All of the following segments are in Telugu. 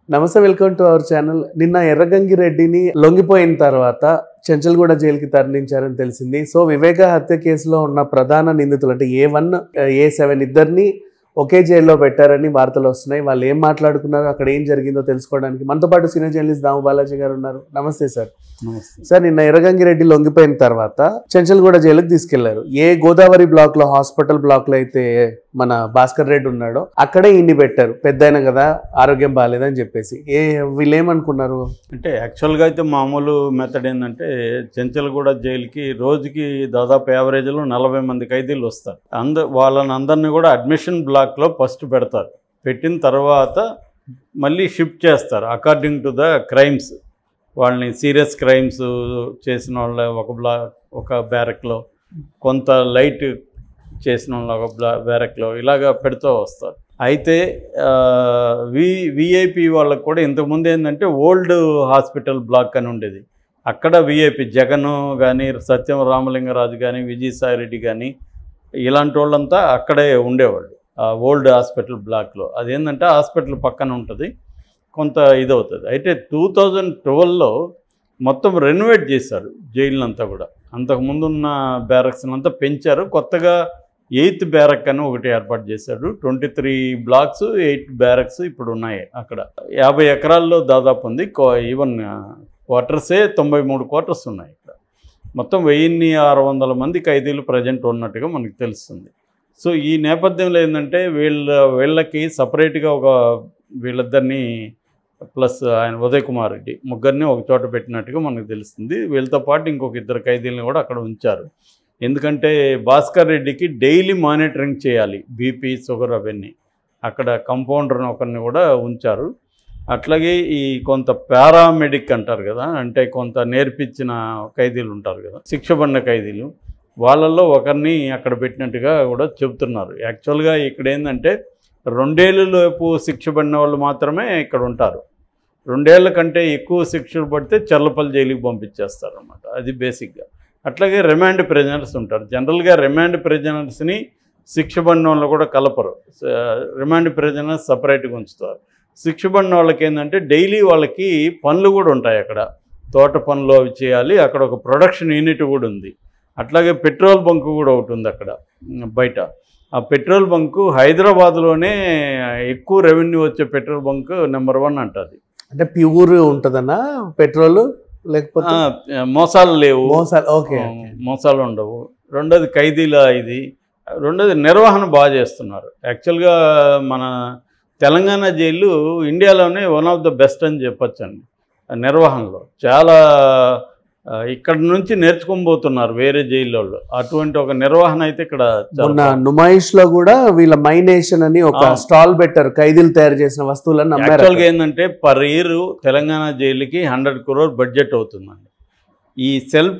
నమస్తే వెల్కమ్ టు అవర్ ఛానల్ నిన్న ఎర్రగంగిరెడ్డిని లొంగిపోయిన తర్వాత చెంచల్గూడ జైలుకి తరలించారని తెలిసింది సో వివేక హత్య కేసులో ఉన్న ప్రధాన నిందితులు అంటే ఏ వన్ ఏ సెవెన్ ఇద్దరిని ఒకే జైల్లో పెట్టారని వార్తలు వస్తున్నాయి వాళ్ళు ఏం మాట్లాడుకున్నారు అక్కడ ఏం జరిగిందో తెలుసుకోవడానికి మనతో పాటు సీనియర్ జర్నలిస్ట్ దాము బాలాజీ గారు ఉన్నారు నమస్తే సార్ నమస్తే సార్ నిన్న ఎర్రగంగిరెడ్డి లొంగిపోయిన తర్వాత చెంచల్గూడ జైలుకి తీసుకెళ్లారు ఏ గోదావరి బ్లాక్ లో హాస్పిటల్ బ్లాక్ లో అయితే మన భాస్కర్ రెడ్డి ఉన్నాడో అక్కడే ఇండి పెట్టారు పెద్ద కదా ఆరోగ్యం బాగాలేదని చెప్పేసి ఏ వీళ్ళు ఏమనుకున్నారు అంటే యాక్చువల్గా అయితే మామూలు మెథడ్ ఏంటంటే చెంచల్గూడ జైలుకి రోజుకి దాదాపు యావరేజ్లో నలభై మంది ఖైదీలు వస్తారు అంద వాళ్ళని అందరినీ కూడా అడ్మిషన్ బ్లాక్లో ఫస్ట్ పెడతారు పెట్టిన తర్వాత మళ్ళీ షిఫ్ట్ చేస్తారు అకార్డింగ్ టు ద క్రైమ్స్ వాళ్ళని సీరియస్ క్రైమ్స్ చేసిన వాళ్ళ ఒక బ్లా ఒక బ్యారక్లో కొంత లైట్ చేసిన వాళ్ళ ఒక బ్లా బ్యారక్లో ఇలాగ పెడుతూ వస్తారు అయితే ఆ, వి విఐపి వాళ్ళకు కూడా ఇంతకుముందు ఏంటంటే ఓల్డ్ హాస్పిటల్ బ్లాక్ అని ఉండేది అక్కడ విఐపి జగన్ కానీ సత్యం రామలింగరాజు కానీ విజయసాయిరెడ్డి కానీ ఇలాంటి వాళ్ళంతా అక్కడే ఉండేవాళ్ళు ఆ ఓల్డ్ హాస్పిటల్ బ్లాక్లో అదేంటంటే హాస్పిటల్ పక్కన ఉంటుంది కొంత ఇదవుతుంది అయితే టూ థౌజండ్ ట్వెల్వ్లో మొత్తం రెనోవేట్ చేశారు జైలునంతా కూడా అంతకుముందు ఉన్న బ్యారక్స్ అంతా పెంచారు కొత్తగా ఎయిత్ బ్యారక్ అని ఒకటి ఏర్పాటు చేశాడు twenty three blocks eight barracks ఇప్పుడు ఉన్నాయి అక్కడ యాభై ఎకరాల్లో దాదాపు ఉంది కో- ఈవెన్ క్వార్టర్సే తొంభై మూడు క్వార్టర్స్ ఉన్నాయి ఇక్కడ మొత్తం వెయ్యిన్ని ఆరు వందల మంది ఖైదీలు ప్రజెంట్ ఉన్నట్టుగా మనకు తెలుస్తుంది సో ఈ నేపథ్యంలో ఏంటంటే వీళ్ళ వీళ్ళకి సపరేట్గా ఒక వీళ్ళిద్దరిని ప్లస్ ఆయన ఉదయ్ కుమార్ రెడ్డి ముగ్గురిని ఒక చోట పెట్టినట్టుగా మనకు తెలుస్తుంది వీళ్ళతో పాటు ఇంకొక ఇద్దరు ఖైదీలను కూడా అక్కడ ఉంచారు ఎందుకంటే భాస్కర్ రెడ్డికి డైలీ మానిటరింగ్ చేయాలి బీపీ షుగర్ అవన్నీ అక్కడ కంపౌండర్ ఒకరిని కూడా ఉంచారు అట్లాగే ఈ కొంత పారామెడిక్ అంటారు కదా అంటే కొంత నేర్పించిన ఖైదీలు ఉంటారు కదా శిక్షపడిన ఖైదీలు వాళ్ళల్లో ఒకరిని అక్కడ పెట్టినట్టుగా కూడా చెబుతున్నారు యాక్చువల్గా ఇక్కడ ఏంటంటే రెండేళ్ళ లోపు శిక్ష పడిన వాళ్ళు మాత్రమే ఇక్కడ ఉంటారు రెండేళ్ల కంటే ఎక్కువ శిక్షలు పడితే చల్లపల్లి జైలుకి పంపించేస్తారు అనమాట అది బేసిక్గా అట్లాగే రిమాండ్ ప్రిజనర్స్ ఉంటారు జనరల్గా రిమాండ్ ప్రిజనర్స్ని శిక్ష పడిన వాళ్ళు కూడా కలపరు స- రిమాండ్ ప్రిజనర్స్ సపరేట్గా ఉంచుతారు శిక్ష పడిన వాళ్ళకి ఏంటంటే డైలీ వాళ్ళకి పనులు కూడా ఉంటాయి అక్కడ తోట పనులు అవి చేయాలి అక్కడ ఒక ప్రొడక్షన్ యూనిట్ కూడా ఉంది అట్లాగే పెట్రోల్ బంక్ కూడా ఒకటి ఉంది అక్కడ ఉమ్, బయట ఆ పెట్రోల్ బంకు హైదరాబాద్లోనే ఎక్కువ రెవెన్యూ వచ్చే పెట్రోల్ బంక్ నెంబర్ వన్ అంటది అంటే ప్యూర్ ఉంటదన్నా పెట్రోల్ లేకపోతే ఆ, మోసాలు లేవు మోసాలు ఓకే ఆ, మోసాలు ఉండవు రెండోది ఖైదీల ఇది రెండోది నిర్వహణ బాగా చేస్తున్నారు యాక్చువల్గా మన తెలంగాణ జైలు ఇండియాలోనే వన్ ఆఫ్ ద బెస్ట్ అని చెప్పొచ్చండి ఆ నిర్వహణలో చాలా ఆ, ఇక్కడ నుంచి నేర్చుకోబోతున్నారు వేరే జైల్లో అటువంటి ఒక నిర్వహణ అయితే ఇక్కడ చాలా మొన్న నుమాయిష్ లో కూడా వీళ్ళ మైనేషన్ అని ఒక అవును. స్టాల్ పెట్టారు ఖైదీలు తయారు చేసిన వస్తువులను అమ్మారు యాక్చువల్గా ఏంటంటే పర్ ఇయర్ తెలంగాణ జైలుకి హండ్రెడ్ క్రోర్ బడ్జెట్ అవుతుందండి ఈ సెల్ఫ్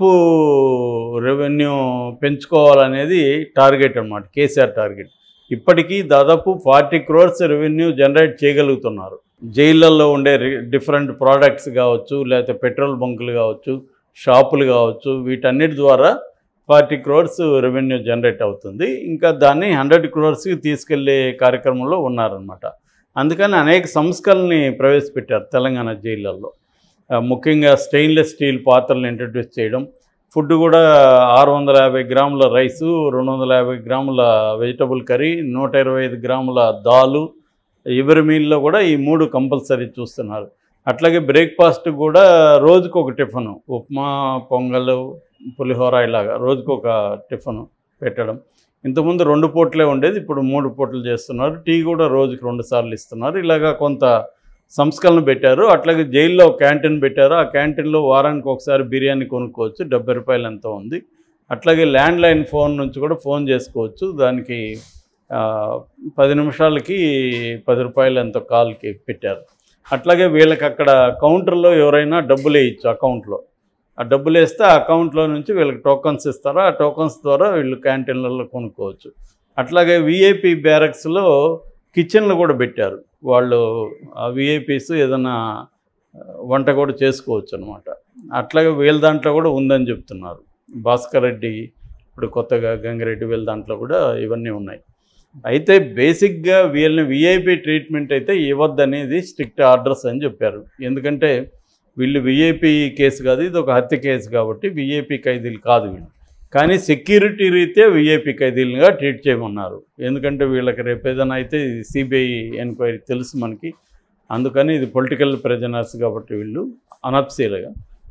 రెవెన్యూ పెంచుకోవాలనేది టార్గెట్ అన్నమాట కేసీఆర్ టార్గెట్ ఇప్పటికీ దాదాపు ఫార్టీ క్రోర్స్ రెవెన్యూ జనరేట్ చేయగలుగుతున్నారు జైళ్ళల్లో ఉండే డిఫరెంట్ ప్రోడక్ట్స్ కావచ్చు లేకపోతే పెట్రోల్ బంకులు కావచ్చు షాపులు కావచ్చు వీటన్నిటి ద్వారా ఫార్టీ క్రోర్స్ రెవెన్యూ జనరేట్ అవుతుంది ఇంకా దాన్ని హండ్రెడ్ క్రోర్స్కి తీసుకెళ్లే కార్యక్రమంలో ఉన్నారనమాట అందుకని అనేక సంస్కరణని ప్రవేశపెట్టారు తెలంగాణ జైళ్ళల్లో ఆ, ముఖ్యంగా స్టెయిన్లెస్ స్టీల్ పాత్రలు ఇంట్రడ్యూస్ చేయడం ఫుడ్ కూడా ఆరు వందల యాభై గ్రాముల రైసు రెండు వందల యాభై గ్రాముల వెజిటబుల్ కర్రీ నూట ఇరవై ఐదు గ్రాముల దాలు ఎవరి మీల్లో కూడా ఈ మూడు కంపల్సరీ చూస్తున్నారు అట్లాగే బ్రేక్ఫాస్ట్ కూడా రోజుకు ఒక టిఫను ఉప్మా పొంగల్ పులిహోర ఇలాగా రోజుకు ఒక టిఫను పెట్టడం ఇంతకుముందు రెండు పూటలే ఉండేది ఇప్పుడు మూడు పూటలు చేస్తున్నారు టీ కూడా రోజుకి రెండు సార్లు ఇస్తున్నారు ఇలాగా కొంత సంస్కరణ పెట్టారు అట్లాగే జైల్లో ఒక క్యాంటీన్ పెట్టారు ఆ క్యాంటీన్లో వారానికి ఒకసారి బిర్యానీ కొనుక్కోవచ్చు డెబ్బై రూపాయలు ఎంతో ఉంది అట్లాగే ల్యాండ్ లైన్ ఫోన్ నుంచి కూడా ఫోన్ చేసుకోవచ్చు దానికి ఆ, పది నిమిషాలకి పది రూపాయలు ఎంతో కాల్కి పెట్టారు అట్లాగే వీళ్ళకి అక్కడ కౌంటర్లో ఎవరైనా డబ్బులు వేయచ్చు అకౌంట్లో ఆ డబ్బులు వేస్తే ఆ అకౌంట్లో నుంచి వీళ్ళకి టోకన్స్ ఇస్తారు ఆ టోకన్స్ ద్వారా వీళ్ళు క్యాంటీన్లలో కొనుక్కోవచ్చు అట్లాగే విఐపి బ్యారక్స్లో కిచెన్లు కూడా పెట్టారు వాళ్ళు ఆ విఐపీస్ ఏదైనా ఆ, వంట కూడా చేసుకోవచ్చు అనమాట అట్లాగే వీళ్ళ దాంట్లో కూడా ఉందని చెప్తున్నారు భాస్కర్ రెడ్డి ఇప్పుడు కొత్తగా గంగిరెడ్డి వీళ్ళ దాంట్లో కూడా ఇవన్నీ ఉన్నాయి అయితే బేసిక్గా వీళ్ళని విఐపి ట్రీట్మెంట్ అయితే ఇవ్వద్దనేది స్ట్రిక్ట్ ఆర్డర్స్ అని చెప్పారు ఎందుకంటే వీళ్ళు విఐపి కేసు కాదు ఇది ఒక హత్య కేసు కాబట్టి విఐపి ఖైదీలు కాదు వీళ్ళు కానీ సెక్యూరిటీ రీత్యా విఐపి ఖైదీలుగా ట్రీట్ చేయమన్నారు ఎందుకంటే వీళ్ళకి రేపు ఏదైనా అయితే సిబిఐ ఎంక్వైరీ తెలుసు మనకి అందుకని ఇది పొలిటికల్ ప్రెజనర్స్ కాబట్టి వీళ్ళు అనప్సీలుగా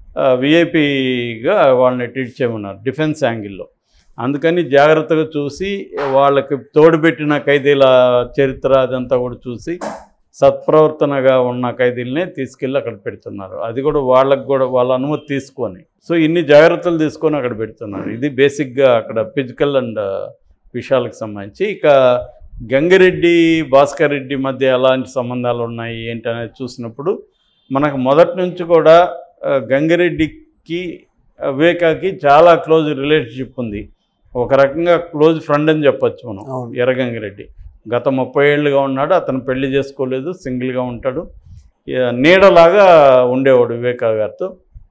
విఐపిగా వాళ్ళని ట్రీట్ చేయమన్నారు డిఫెన్స్ యాంగిల్లో అందుకని జాగ్రత్తగా చూసి వాళ్ళకి తోడుపెట్టిన ఖైదీల చరిత్ర అదంతా కూడా చూసి సత్ప్రవర్తనగా ఉన్న ఖైదీలనే తీసుకెళ్ళి అక్కడ పెడుతున్నారు అది కూడా వాళ్ళకి కూడా వాళ్ళ అనుమతి తీసుకొని సో ఇన్ని జాగ్రత్తలు తీసుకొని అక్కడ పెడుతున్నారు ఇది బేసిక్గా అక్కడ ఫిజికల్ అండ్ విషయాలకు సంబంధించి ఇక గంగిరెడ్డి భాస్కర్ రెడ్డి మధ్య ఎలాంటి సంబంధాలు ఉన్నాయి ఏంటి అనేది చూసినప్పుడు మనకు మొదటి నుంచి కూడా ఆ, గంగిరెడ్డికి ఆ, వివేకాకి చాలా క్లోజ్ రిలేషన్షిప్ ఉంది ఒక రకంగా క్లోజ్ ఫ్రెండ్ అని చెప్పొచ్చు మనం అవును ఎర్రగంగిరెడ్డి గత ముప్పై ఏళ్ళుగా ఉన్నాడు అతను పెళ్లి చేసుకోలేదు సింగిల్గా ఉంటాడు ఇక నీడలాగా ఉండేవాడు వివేకా గారితో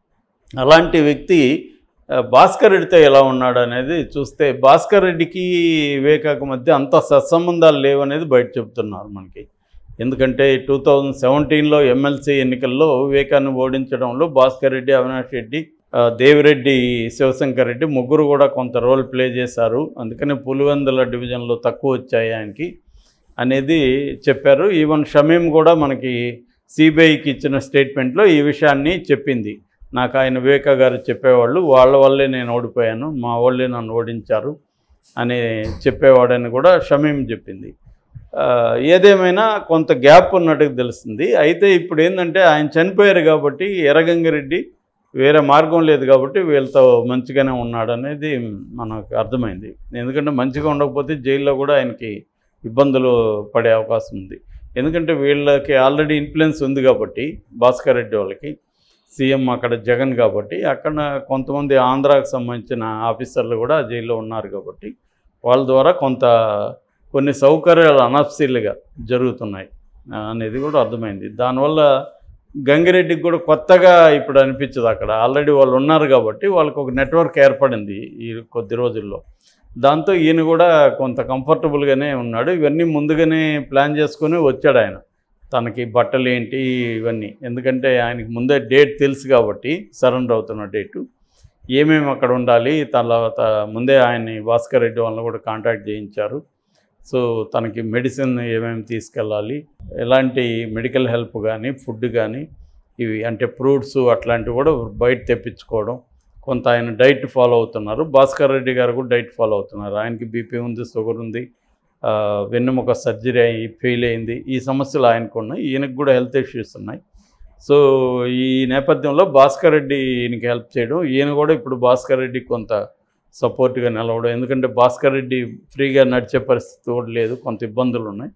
అలాంటి వ్యక్తి ఆ, భాస్కర్ రెడ్డితో ఎలా ఉన్నాడు అనేది చూస్తే భాస్కర్ రెడ్డికి వివేకాకు మధ్య అంత సత్సంబంధాలు లేవనేది బయట చెప్తున్నారు మనకి ఎందుకంటే టూ థౌజండ్ సెవెంటీన్లో ఎమ్మెల్సీ ఎన్నికల్లో వివేకాన్ని ఓడించడంలో భాస్కర్ రెడ్డి అవినాష్ రెడ్డి ఆ, దేవిరెడ్డి శివశంకర్ రెడ్డి ముగ్గురు కూడా కొంత రోల్ ప్లే చేశారు అందుకని పులివెందుల డివిజన్లో తక్కువ వచ్చాయి ఆయనకి అనేది చెప్పారు ఈవెన్ షమీం కూడా మనకి సిబిఐకి ఇచ్చిన స్టేట్మెంట్లో ఈ విషయాన్ని చెప్పింది నాకు ఆయన వివేక గారు చెప్పేవాళ్ళు వాళ్ళ వల్లే నేను ఓడిపోయాను మా వాళ్ళే నన్ను ఓడించారు అని చెప్పేవాడని కూడా షమీం చెప్పింది ఆ, ఏదేమైనా కొంత గ్యాప్ ఉన్నట్టుగా తెలుస్తుంది అయితే ఇప్పుడు ఏంటంటే ఆయన చనిపోయారు కాబట్టి ఎర్రగంగిరెడ్డి వేరే మార్గం లేదు కాబట్టి వీళ్ళతో మంచిగానే ఉన్నాడు అనేది మనకు అర్థమైంది ఎందుకంటే మంచిగా ఉండకపోతే జైల్లో కూడా ఆయనకి ఇబ్బందులు పడే అవకాశం ఉంది ఎందుకంటే వీళ్ళకి ఆల్రెడీ ఇన్ఫ్లుయెన్స్ ఉంది కాబట్టి భాస్కర్ రెడ్డి వాళ్ళకి సీఎం అక్కడ జగన్ కాబట్టి అక్కడ కొంతమంది ఆంధ్రాకు సంబంధించిన ఆఫీసర్లు కూడా జైల్లో ఉన్నారు కాబట్టి వాళ్ళ ద్వారా కొంత కొన్ని సౌకర్యాలు అనఫ్సీలుగా జరుగుతున్నాయి ఆ, అనేది కూడా అర్థమైంది దానివల్ల గంగిరెడ్డికి కూడా కొత్తగా ఇప్పుడు అనిపించదు అక్కడ ఆల్రెడీ వాళ్ళు ఉన్నారు కాబట్టి వాళ్ళకి ఒక నెట్వర్క్ ఏర్పడింది ఈ కొద్ది రోజుల్లో దాంతో ఈయన కూడా కొంత కంఫర్టబుల్గానే ఉన్నాడు ఇవన్నీ ముందుగానే ప్లాన్ చేసుకొని వచ్చాడు ఆయన తనకి బట్టలు ఏంటి ఇవన్నీ ఎందుకంటే ఆయనకి ముందే డేట్ తెలుసు కాబట్టి సరెండర్ అవుతున్న డేటు ఏమేమి అక్కడ ఉండాలి తర్వాత ముందే ఆయన్ని భాస్కర్ రెడ్డి వాళ్ళని కూడా కాంటాక్ట్ చేయించారు సో తనకి మెడిసిన్ ఏమేమి తీసుకెళ్ళాలి ఎలాంటి మెడికల్ హెల్ప్ కానీ ఫుడ్ కానీ ఇవి అంటే ఫ్రూట్స్ అట్లాంటివి కూడా బయట తెప్పించుకోవడం కొంత ఆయన డైట్ ఫాలో అవుతున్నారు భాస్కర్ రెడ్డి గారు కూడా డైట్ ఫాలో అవుతున్నారు ఆయనకి బీపీ ఉంది షుగర్ ఉంది ఆ, వెన్నెముక సర్జరీ అయ్యి ఫెయిల్ అయింది ఈ సమస్యలు ఆయనకు ఉన్నాయి ఈయనకు కూడా హెల్త్ ఇష్యూస్ ఉన్నాయి సో ఈ నేపథ్యంలో భాస్కర్ రెడ్డి ఈయనకి హెల్ప్ చేయడం ఈయన కూడా ఇప్పుడు భాస్కర్ రెడ్డి కొంత సపోర్ట్గా నిలవడం ఎందుకంటే భాస్కర్ రెడ్డి ఫ్రీగా నడిచే పరిస్థితి కూడా లేదు కొంత ఇబ్బందులు ఉన్నాయి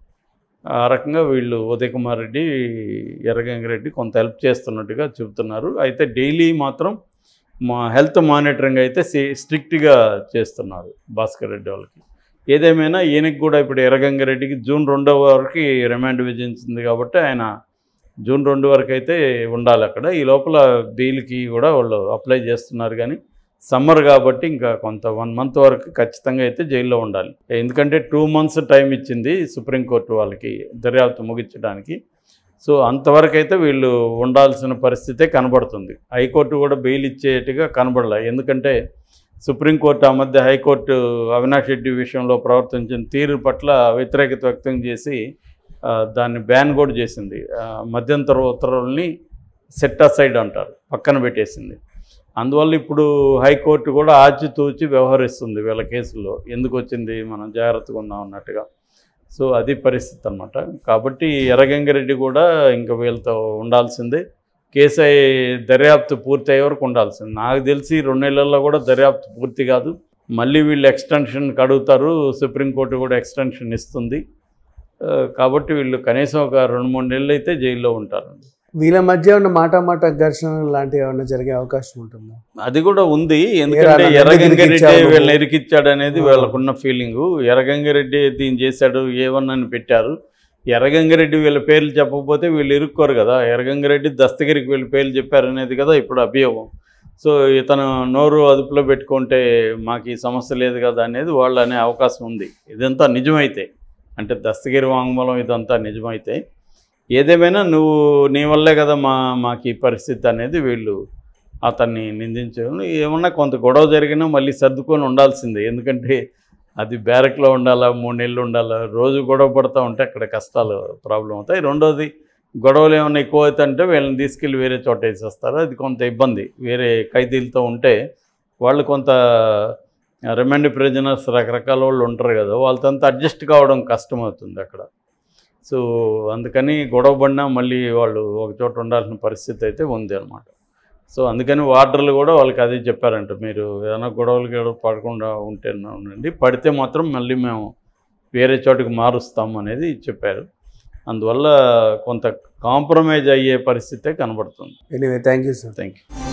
ఆ రకంగా వీళ్ళు ఉదయ్ కుమార్ రెడ్డి ఎర్రగంగిరెడ్డి కొంత హెల్ప్ చేస్తున్నట్టుగా చెబుతున్నారు అయితే డైలీ మాత్రం మా హెల్త్ మానిటరింగ్ అయితే స్ట్రిక్ట్గా చేస్తున్నారు భాస్కర్ రెడ్డి వాళ్ళకి ఏదేమైనా ఈయనకి కూడా ఇప్పుడు ఎర్రగంగిరెడ్డికి జూన్ రెండవ వరకు రిమాండ్ విధించింది కాబట్టి ఆయన జూన్ రెండు వరకు అయితే ఉండాలి అక్కడ ఈ లోపల బెయిల్కి కూడా వాళ్ళు అప్లై చేస్తున్నారు కానీ సమ్మర్ కాబట్టి ఇంకా కొంత వన్ మంత్ వరకు ఖచ్చితంగా అయితే జైల్లో ఉండాలి ఎందుకంటే టూ మంత్స్ టైం ఇచ్చింది సుప్రీంకోర్టు వాళ్ళకి దర్యాప్తు ముగించడానికి సో అంతవరకు అయితే వీళ్ళు ఉండాల్సిన పరిస్థితే కనబడుతుంది హైకోర్టు కూడా బెయిల్ ఇచ్చేట్టుగా కనబడలే ఎందుకంటే సుప్రీంకోర్టు ఆ మధ్య హైకోర్టు అవినాష్ రెడ్డి విషయంలో ప్రవర్తించిన తీరు పట్ల వ్యతిరేకత వ్యక్తం చేసి ఆ, దాన్ని బ్యాన్ కూడా చేసింది ఆ, మధ్యంతర ఉత్తర్వుల్ని సెట్ అసైడ్ అంటారు పక్కన పెట్టేసింది అందువల్ల ఇప్పుడు హైకోర్టు కూడా ఆచితూచి వ్యవహరిస్తుంది వీళ్ళ కేసుల్లో ఎందుకు వచ్చింది మనం జాగ్రత్తగా ఉందాం అన్నట్టుగా సో అది పరిస్థితి అనమాట కాబట్టి ఎర్రగంగిరెడ్డి కూడా ఇంకా వీళ్ళతో ఉండాల్సిందే కేసు అయ్యే- దర్యాప్తు పూర్తి అయ్యే వరకు ఉండాల్సింది నాకు తెలిసి రెండు నెలల్లో కూడా దర్యాప్తు పూర్తి కాదు మళ్ళీ వీళ్ళు ఎక్స్టెన్షన్ అడుగుతారు సుప్రీంకోర్టు కూడా ఎక్స్టెన్షన్ ఇస్తుంది ఆ, కాబట్టి వీళ్ళు కనీసం ఒక రెండు మూడు నెలలు అయితే జైల్లో ఉంటారు వీళ్ళ మధ్య ఉన్న మాట మాట ఘర్షణ లాంటివి ఏమైనా జరిగే అవకాశం ఉంటుందా అది కూడా ఉంది ఎందుకంటే నన్ను ఎర్రగంగిరెడ్డి ఇరికిచ్చావు నువ్వు. వీళ్ళని ఇరికిచ్చాడు అనేది ఆ. వీళ్ళకున్న ఫీలింగు ఎర్రగంగిరెడ్డి దీన్ని చేశాడు ఏవన్ అని పెట్టారు ఎర్రగంగిరెడ్డి వీళ్ళ పేర్లు చెప్పకపోతే వీళ్ళు ఇరుక్కోరు కదా ఎర్రగంగిరెడ్డి దస్తగిరికి వీళ్ళ పేర్లు చెప్పారు అనేది కదా ఇప్పుడు అభియోగం సో ఇతను నోరు అదుపులో పెట్టుకుంటే మాకు ఈ సమస్య లేదు కదా అనేది వాళ్ళు అనే అవకాశం ఉంది ఇదంతా నిజమైతే అంటే దస్తగిరి వాంగ్మూలం ఇదంతా నిజమైతే ఏదేమైనా నువ్వు నీ వల్లే కదా మా మాకు ఈ పరిస్థితి అనేది వీళ్ళు అతన్ని నిందించారు ఏమన్నా కొంత గొడవ జరిగినా మళ్ళీ సర్దుకొని ఉండాల్సిందే ఎందుకంటే అది బ్యారక్లో ఉండాలా మూడు నెలలు ఉండాలా రోజు గొడవ పడుతూ ఉంటే అక్కడ కష్టాలు ప్రాబ్లం అవుతాయి రెండోది గొడవలు ఏమైనా ఎక్కువ అవుతుంటే వీళ్ళని తీసుకెళ్ళి వేరే చోట వేసేస్తారు అది కొంత ఇబ్బంది వేరే ఖైదీలతో ఉంటే వాళ్ళు కొంత రిమాండ్ ప్రిజనర్స్ రకరకాల వాళ్ళు ఉంటారు కదా వాళ్ళతో అంతా అడ్జస్ట్ కావడం కష్టమవుతుంది అక్కడ సో అందుకని గొడవ పడినా మళ్ళీ వాళ్ళు ఒక చోట ఉండాల్సిన పరిస్థితి అయితే ఉంది అనమాట సో అందుకని వార్డర్లు కూడా వాళ్ళకి అదే చెప్పారంట మీరు ఏదైనా గొడవలు గొడవ పడకుండా ఉంటే ఉండండి పడితే మాత్రం మళ్ళీ మేము వేరే చోటుకి మారుస్తాం అనేది చెప్పారు అందువల్ల కొంత కాంప్రమైజ్ అయ్యే పరిస్థితే కనబడుతుంది anyway thank you sir thank you